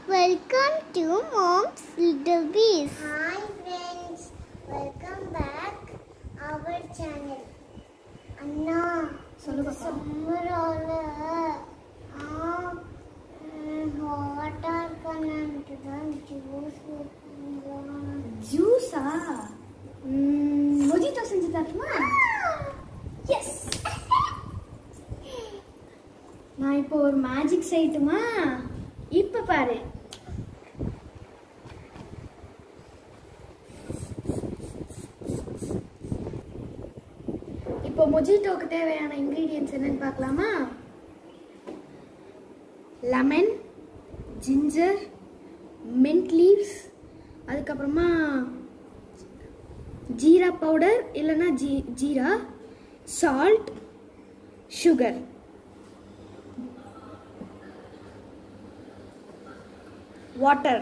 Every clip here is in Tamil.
Welcome to Mom's Little Bees. Hi friends, welcome back our channel. அண்ணா சொல்லு பாப்பா. சம்மரால ஹாட்டா இருக்கானு தான் ஜூஸ் ஜூஸா மொஜிட்டோ செஞ்சு தரட்டுமா எஸ் நான் இப்போ ஒரு மேஜிக் செய்யட்டுமா இப்போ பாரு இப்போ மொஜிட்டோக்கு தேவையான இன்க்ரீடியன்ஸ் என்னன்னு பார்க்கலாமா லெமன் ஜிஞ்சர் மின்ட் லீவ்ஸ் அதுக்கப்புறமா ஜீரா பவுடர் இல்லைன்னா ஜீ ஜீரா சால்ட் சுகர் வாட்டர்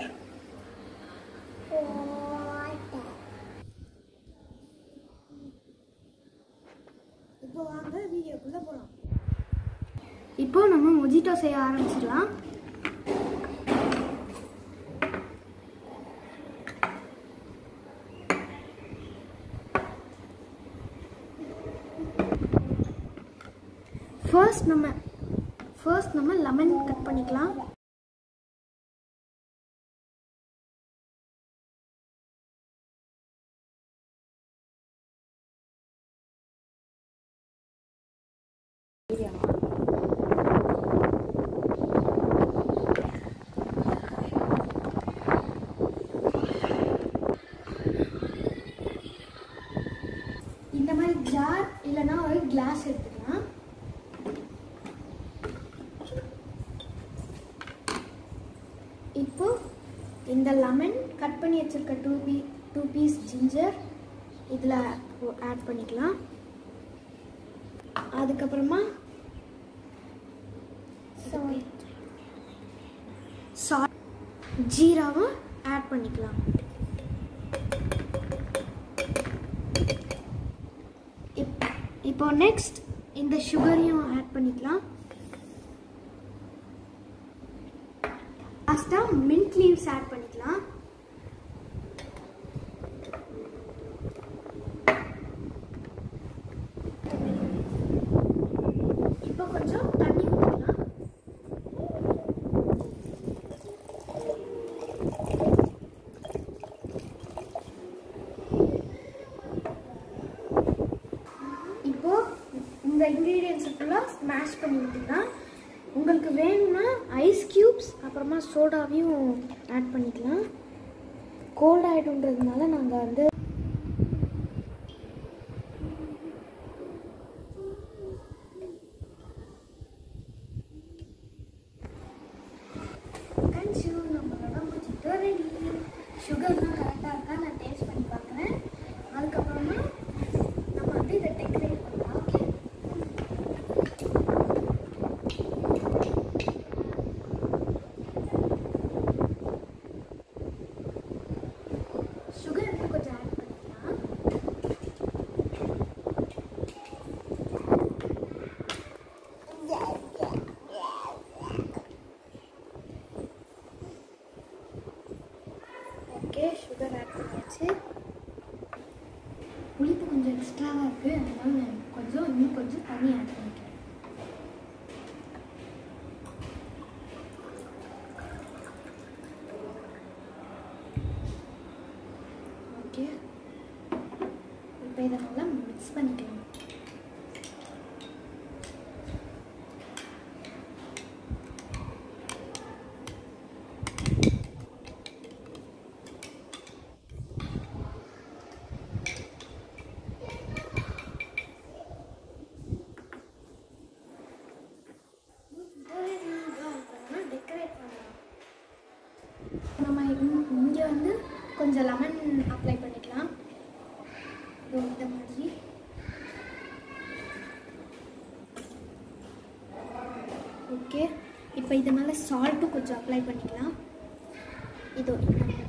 இப்போ வாங்க வீடியோக்குள்ள போகலாம் இப்போ நம்ம மொஜிட்டோ செய்ய ஆரம்பிச்சிடலாம் ஃபர்ஸ்ட் நம்ம ஃபர்ஸ்ட் நம்ம லெமன் கட் பண்ணிக்கலாம் இந்த மாதிரி ஜார் இல்லைன்னா ஒரு கிளாஸ் எடுத்துக்கலாம் இப்போ இந்த லெமன் கட் பண்ணி வச்சிருக்க டூ பீ டூ பீஸ் ஜிஞ்சர் இதில் ஆட் பண்ணிக்கலாம் அதுக்கப்புறமா சால்ட் ஜீராவும் ஆட் பண்ணிக்கலாம் இப்- இப்போ நெக்ஸ்ட் இந்த சுகரையும் ஆட் பண்ணிக்கலாம் லாஸ்ட்டாக மின்ட் லீவ்ஸ் ஆட் பண்ணிக்கலாம் இப்போ கொஞ்சம் தண்ணி ஊற்றிக்கலாம் இப்போ இந்த இன்க்ரீடியன்ஸை ஃபுல்லாக ஸ்மாஷ் பண்ணி விட்டுக்கலாம் உங்களுக்கு வேணும்னா ஐஸ் க்யூப்ஸ் அப்புறமா சோடாவையும் ஆட் பண்ணிக்கலாம் கோல்ட் ஆகிடுன்றதுனால நாங்கள் வந்து கன்சு நம்மளோட முடிச்சுட்டு ரெடி சுகர்லாம் கரெக்டாக இருக்கா நான் டேஸ்ட் பண்ணி பார்க்குறேன் அதுக்கப்புறமா நம்ம வந்து இதை டெக்கரேட் பண்ணலாம் ஓகே சுகர் இன்னும் கொஞ்சம் ஆட் பண்ணிக்கலாம் ஓகே சுகர் ஆட் பண்ணியாச்சு புளிப்பு கொஞ்சம் எக்ஸ்ட்ராவாக இருக்குது அதனால நான் கொஞ்சம் இன்னும் கொஞ்சம் தண்ணி ஆட் பண்ணிக்கிறேன் ஓகே இப்போ இதை நல்லா மிக்ஸ் பண்ணிக்கலாம் டெக்கரேட் பண்ணலாம் நம்ம இங்கே வந்து கொஞ்சம் லெமன் அப்ளை பண்ணிக்கலாம் இதோ இந்த மாதிரி ஓகே இப்போ இது மேலே சால்ட்டும் கொஞ்சம் அப்ளை பண்ணிக்கலாம் இதோ இந்த மாதிரி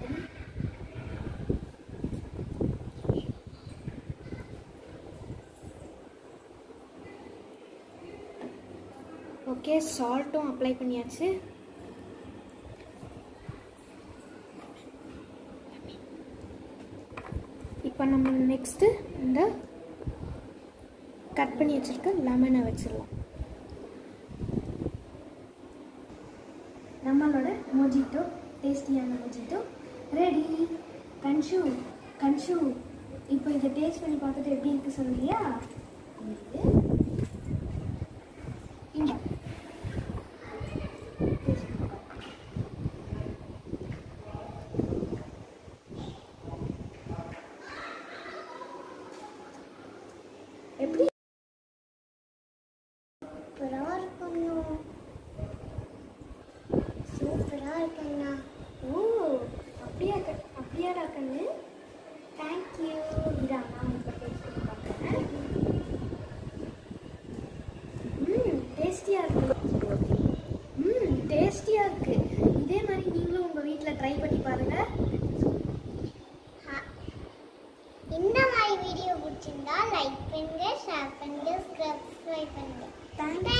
ஓகே சால்ட்டும் அப்ளை பண்ணியாச்சு இப்போ நம்ம நெக்ஸ்ட்டு இந்த கட் பண்ணி வச்சுருக்க லெமனை வச்சிடலாம் நம்மளோட மொஜிட்டோ டேஸ்டியான மொஜிட்டோ ரெடி கன்ஷு கன்ஷு இப்போ இதை டேஸ்ட் பண்ணி பார்த்துட்டு எப்படி இருக்கு சொல்லுறியா இருக்கு. இங்க. Taste பண்ணி பாரு. எப்படி சூப்பராக இருக்கணும் சூப்பராக இருக்கண்ணா ஓ அப்படியா க- அப்படியாடா கண்ணு தேங்க்யூ இதா நான் இப்போ டேஸ்ட் பண்ணி பார்க்குறேன் ம் டேஸ்டியாக இருக்கு ம் டேஸ்டியாக இருக்கு இதே மாதிரி நீங்களும் உங்கள் வீட்டில் ட்ரை பண்ணி பாருங்கள் இந்த மாதிரி வீடியோ பிடிச்சிருந்தா லைக் பண்ணுங்க ஷேர் பண்ணுங்க சப்ஸ்கிரைப் பண்ணுங்க தேங்க்யூ